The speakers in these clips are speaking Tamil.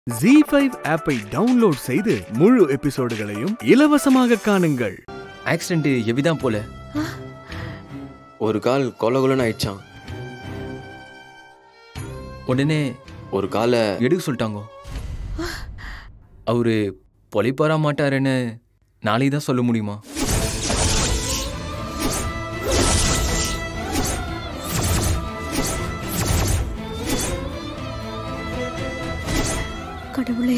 ஜி ஃபைவ் ஆப்பை டவுன்லோட் செய்து முழு எபிசோடுகளையும் இலவசமாக காணுங்கள் ஆக்சிடென்ட் எவிதான் போல ஒரு கால் கொல கொலன்னு ஆயிடுச்சான் உடனே ஒரு காலை எடுக்க சொல்லிட்டாங்க அவரு பொழைப்பாரா மாட்டாருன்னு நாளைக்கு தான் சொல்ல முடியுமா கடவுளே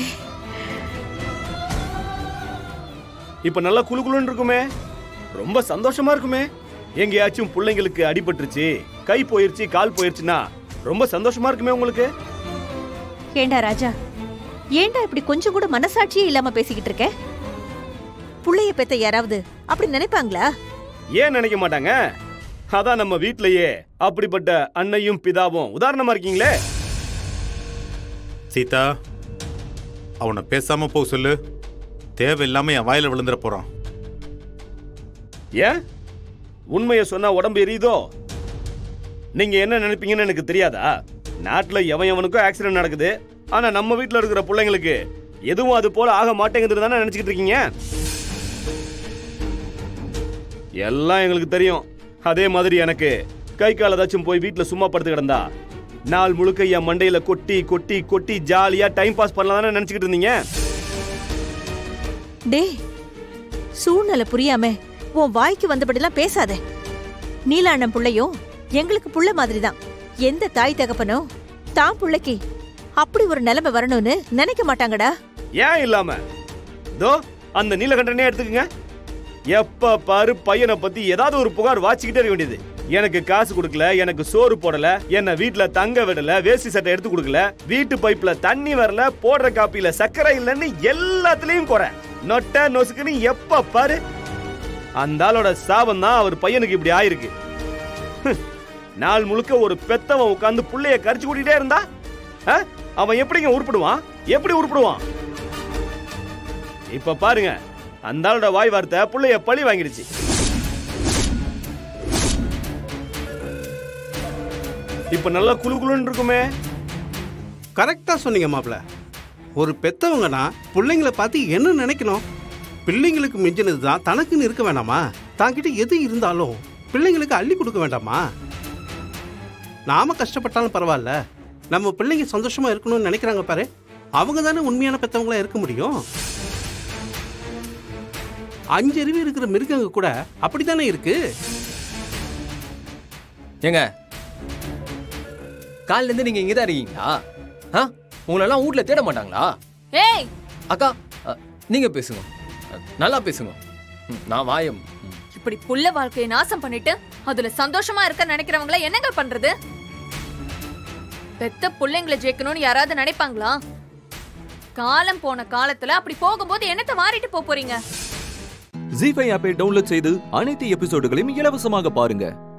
இப்ப நல்லா குளு குளுன்னு இருக்குமே ரொம்ப சந்தோஷமா இருக்குமே எங்கேயாச்சும் பிள்ளைங்களுக்கு அடிபட்டுருச்சு கை போயிருச்சு கால் போயிருச்சுன்னா ரொம்ப சந்தோஷமா இருக்குமே உங்களுக்கு ஏண்டா ராஜா ஏண்டா இப்படி கொஞ்சம் கூட மனசாட்சியே இல்லாம பேசிக்கிட்டு இருக்க புள்ளைய பெத்த யாராவது அப்படி நினைப்பாங்களா ஏன் நினைக்க மாட்டாங்க அதான் நம்ம வீட்லயே அப்படிப்பட்ட அன்னையும் பிதாவும் உதாரணமா இருக்கீங்களே சீதா அவனை பேசாம போக சொல்லு தேவையில்லாம என் வாயில விழுந்துற போறான் ஏன் உண்மையை சொன்னா உடம்பு எரியுதோ நீங்க என்ன நினைப்பீங்கன்னு எனக்கு தெரியாதா நாட்டுல எவன் எவனுக்கும் ஆக்சிடென்ட் நடக்குது ஆனா நம்ம வீட்ல இருக்கிற பிள்ளைங்களுக்கு எதுவும் அது போல ஆக மாட்டேங்குதுன்னு தானே நினைச்சுக்கிட்டு இருக்கீங்க எல்லாம் எங்களுக்கு தெரியும் அதே மாதிரி எனக்கு கை கால் ஏதாச்சும் போய் வீட்ல சும்மா படுத்து கிடந்தா நாள் முழுக்க என் மண்டையில கொட்டி கொட்டி கொட்டி ஜாலியா டைம் பாஸ் பண்ணலாம் தானே நினைச்சுக்கிட்டு இருந்தீங்க டேய் சூழ்நிலை புரியாம உன் வாய்க்கு வந்தபடிலாம் பேசாத நீலாண்ணன் புள்ளையும் எங்களுக்கு புள்ள மாதிரிதான் எந்த தாய் தகப்பனோ தான் புள்ளைக்கு அப்படி ஒரு நிலைமை வரணும்னு நினைக்க மாட்டாங்கடா ஏன் இல்லாம தோ அந்த நீலகண்டனே எடுத்துக்கங்க எப்ப பாரு பையனை பத்தி ஏதாவது ஒரு புகார் வாச்சிக்கிட்டே இருக்க வேண்டியது எனக்கு காசு கொடுக்கல எனக்கு சோறு போடல என்ன வீட்ல தங்க விடல வேஷ்டி சட்டை எடுத்து கொடுக்கல வீட்டு பைப்ல தண்ணி வரல போடுற காப்பில சக்கரை இல்லைன்னு எல்லாத்துலயும் குறை நொட்ட நொசுக்குன்னு எப்ப பாரு அந்த ஆளோட சாபம் தான் அவர் பையனுக்கு இப்படி ஆயிருக்கு ஹம். நாள் முழுக்க ஒரு பெத்தவன் உட்கார்ந்து புள்ளைய கரிச்சு கூட்டிட்டே இருந்தா ஆ? அவன் எப்படிங்க உருப்பிடுவான் எப்படி உருப்பிடுவான் இப்ப பாருங்க அந்த ஆளோட வாய் வார்த்தை புள்ளைய பழி வாங்கிடுச்சு இப்ப நல்லா குளு குளுன்னு இருக்குமே கரெக்டாக சொன்னீங்க மாப்ள ஒரு பெத்தவங்கன்னா பிள்ளைங்கள பார்த்து என்ன நினைக்கணும் பிள்ளைங்களுக்கு மிஞ்சினது தான் தனக்குன்னு இருக்க வேணாமா தாங்கிட்ட எது இருந்தாலும் பிள்ளைங்களுக்கு அள்ளி கொடுக்க வேண்டாமா நாம கஷ்டப்பட்டாலும் பரவாயில்ல நம்ம பிள்ளைங்க சந்தோஷமா இருக்கணும்னு நினைக்கிறாங்க பாரு அவங்க தானே உண்மையான பெத்தவங்களா இருக்க முடியும் அஞ்சறிவு இருக்கிற மிருகங்க கூட அப்படித்தானே இருக்கு ஏங்க காலைல இருந்து நீங்க இங்க தான் இருக்கீங்களா ஆ உங்களெல்லாம் வீட்ல தேட மாட்டாங்களா ஏய் அக்கா அ, நீங்க பேசுங்க அ, நல்லா பேசுங்க ம், நான் வாயம் ம். இப்படி புள்ள வாழ்க்கையை நாசம் பண்ணிட்டு அதுல சந்தோஷமா இருக்க நினைக்கிறவங்கள என்னங்க பண்றது பெத்த புள்ளைங்களை ஜெயிக்கணும்னு யாராவது நினைப்பாங்களா காலம் போன காலத்துல அப்படி போகும்போது என்னத்த மாறிட்டு போப் போறீங்க ஜி ஃபைவ் ஆப்பை டவுன்லோட் செய்து அனைத்து எபிசோடுகளையும் இலவசமாக பாருங்க